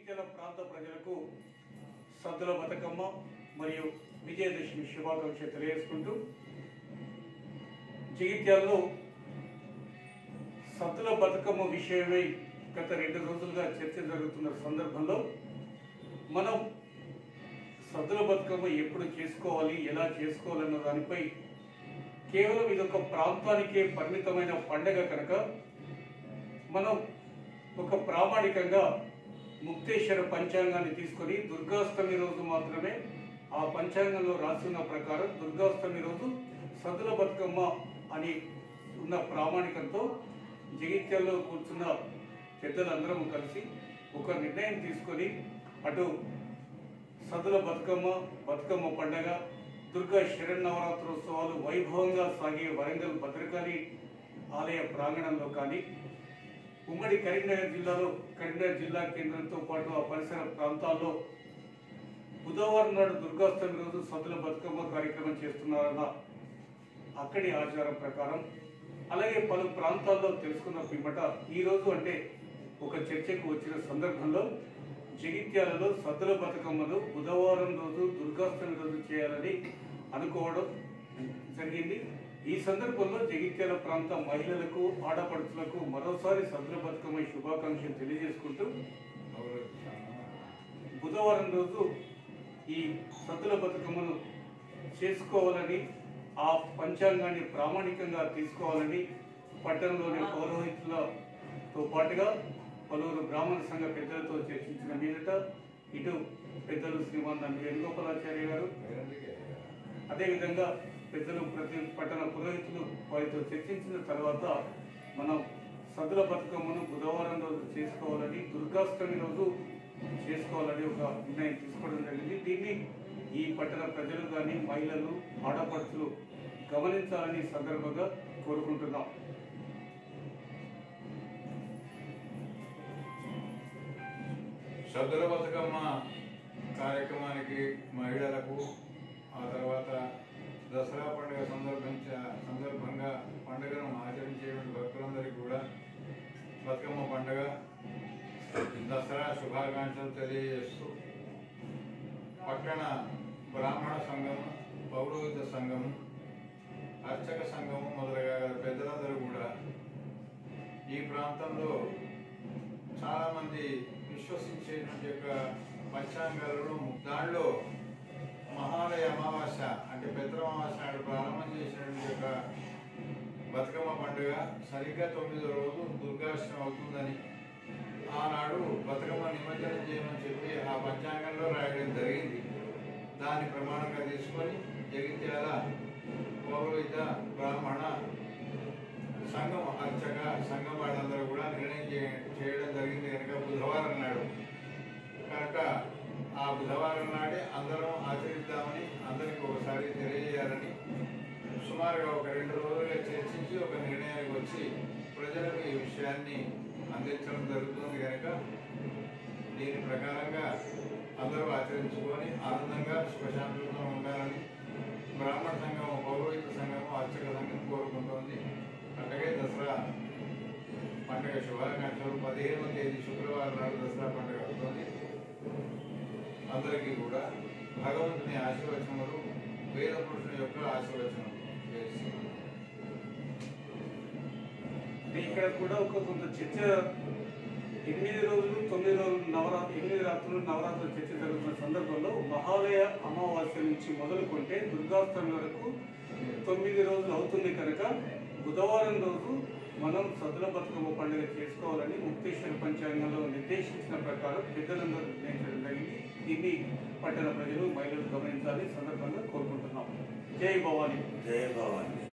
జగిత్యాల ప్రాంత ప్రజలకు సద్దుల బతుకమ్మ మరియు విజయదశమి శుభాకాంక్షలు తెలియజేసుకుంటూ జగిత్యాలలో సద్దుల బతుకమ్మ విషయమై గత రెండు రోజులుగా చర్చ జరుగుతున్న సందర్భంలో మనం సద్దుల బతుకమ్మ ఎప్పుడు చేసుకోవాలి ఎలా చేసుకోవాలన్న దానిపై కేవలం ఇదొక ప్రాంతానికే పరిమితమైన పండగ కనుక మనం ఒక ప్రామాణికంగా ముక్తేశ్వర పంచాంగాన్ని తీసుకొని దుర్గాష్టమి రోజు మాత్రమే ఆ పంచాంగంలో రాసిన ప్రకారం దుర్గాష్టమి రోజు సద్దుల బతుకమ్మ అని ఉన్న ప్రామాణికంతో జగిత్యాల్లో కూర్చున్న పెద్దలందరం కలిసి ఒక నిర్ణయం తీసుకొని అటు సదుల బతుకమ్మ బతుకమ్మ పండగ దుర్గా శరన్నవరాత్రోత్సవాలు వైభవంగా సాగే వరంగల్ భద్రకాళి ఆలయ ప్రాంగణంలో కానీ ఉమ్మడి కరీంనగర్ జిల్లాలో కరీంనగర్ జిల్లా కేంద్రంతో పాటు ఆ పరిసర ప్రాంతాల్లో బుధవారం నాడు దుర్గాష్టమి రోజు సద్దుల బతుకమ్మ కార్యక్రమం చేస్తున్నారన్న అక్కడి ఆచారం ప్రకారం అలాగే పలు ప్రాంతాల్లో తెలుసుకున్న పిమ్మట ఈ రోజు అంటే ఒక చర్చకు వచ్చిన సందర్భంలో జగిత్యాలలో సద్దుల బతుకమ్మను బుధవారం రోజు దుర్గాష్టమి రోజు చేయాలని అనుకోవడం జరిగింది ఈ సందర్భంలో జగిత్యాల ప్రాంత మహిళలకు ఆడపడుచులకు మరోసారి సద్దుల బతుకమ్మ శుభాకాంక్షలు తెలియజేసుకుంటూ బుధవారం రోజు ఈ సద్దుల బతుకమ్మను చేసుకోవాలని ఆ పంచాంగాన్ని ప్రామాణికంగా తీసుకోవాలని పట్టణంలోని పౌరోహితులతో పాటుగా పలువురు బ్రాహ్మణ సంఘ పెద్దలతో చర్చించిన మీదట ఇటు పెద్దలు శ్రీమాన్ నంది వేణుగోపాలాచార్య గారు అదేవిధంగా పెద్దలు ప్రతి పట్టణ పురోహితులు వారితో చర్చించిన తర్వాత మనం సద్దుల బతుకమ్మను బుధవారం రోజు చేసుకోవాలని దుర్గాష్టమి రోజు చేసుకోవాలని ఒక నిర్ణయం తీసుకోవడం జరిగింది దీన్ని ఈ పట్టణ ప్రజలు కానీ మహిళలు ఆడపడుచులు గమనించాలని ఈ సందర్భంగా కోరుకుంటున్నాం సద్దుల బతుకమ్మ కార్యక్రమానికి మహిళలకు ఆ తర్వాత దసరా పండుగ సందర్భించ సందర్భంగా పండుగను ఆచరించేటువంటి భక్తులందరికీ కూడా బతుకమ్మ పండుగ దసరా శుభాకాంక్షలు తెలియజేస్తూ పట్టణ బ్రాహ్మణ సంఘం పౌరోహిత సంఘం అర్చక సంఘం మొదలగా పెద్దలందరూ కూడా ఈ ప్రాంతంలో చాలా మంది విశ్వసించేటువంటి యొక్క పంచాంగాలను దానిలో మహాలయ అమావాస్య అంటే పెద్ద అమావాస్య నాడు ప్రారంభం చేసినటువంటి యొక్క బతుకమ్మ పండుగ సరిగ్గా తొమ్మిదో రోజు దుర్గాష్టమి అవుతుందని ఆనాడు బతుకమ్మ నిమజ్జనం చేయమని చెప్పి ఆ పంచాంగంలో రాయడం జరిగింది దాన్ని ప్రమాణంగా తీసుకొని జగిత్యాల పౌరోహిత బ్రాహ్మణ సంఘం అర్చక సంఘం వాళ్ళందరూ కూడా నిర్ణయం చే- చేయడం జరిగింది కనుక బుధవారం నాడు కనుక ఆ బుధవారం నాడే అందరం ఆచరిద్దామని అందరికి ఒకసారి తెలియజేయాలని సుమారుగా ఒక రెండు రోజులుగా చర్చించి ఒక నిర్ణయానికి వచ్చి ప్రజలకు ఈ విషయాన్ని అందించడం జరుగుతుంది కనుక దీని ప్రకారంగా అందరూ ఆచరించుకొని ఆనందంగా సుఖశాంతులతో ఉండాలని బ్రాహ్మణ సంఘం పౌరోహిత సంఘం అర్చక సంఘం కోరుకుంటోంది అట్లాగే దసరా పండుగ శుభాకాంక్షలు పదిహేనవ తేదీ శుక్రవారం నాడు దసరా పండుగ అవుతుంది అందరికీ కూడా భగవంతుని ఆశీర్వచనములు వేద పురుషుని యొక్క ఆశీర్వచనములు చేస్తున్నాను అంటే ఇక్కడ కూడా ఒక కొంత చర్చ ఎనిమిది రోజులు తొమ్మిది రోజులు నవరాత్రి ఎనిమిది రాత్రులు నవరాత్రులు చర్చ జరుగుతున్న సందర్భంలో మహాలయ అమావాస్య నుంచి మొదలుకుంటే దుర్గాష్టమి వరకు తొమ్మిది రోజులు అవుతుంది కనుక బుధవారం రోజు మనం సదుల బతుకమ్మ పండుగ చేసుకోవాలని ముక్తేశ్వర పంచాంగంలో నిర్దేశించిన ప్రకారం పెద్దలందరూ నిర్ణయించడం జరిగింది దీన్ని పట్టణ ప్రజలు మహిళలు గమనించాలని సందర్భంగా కోరుకుంటున్నాం జై భవానీ జయ భవాని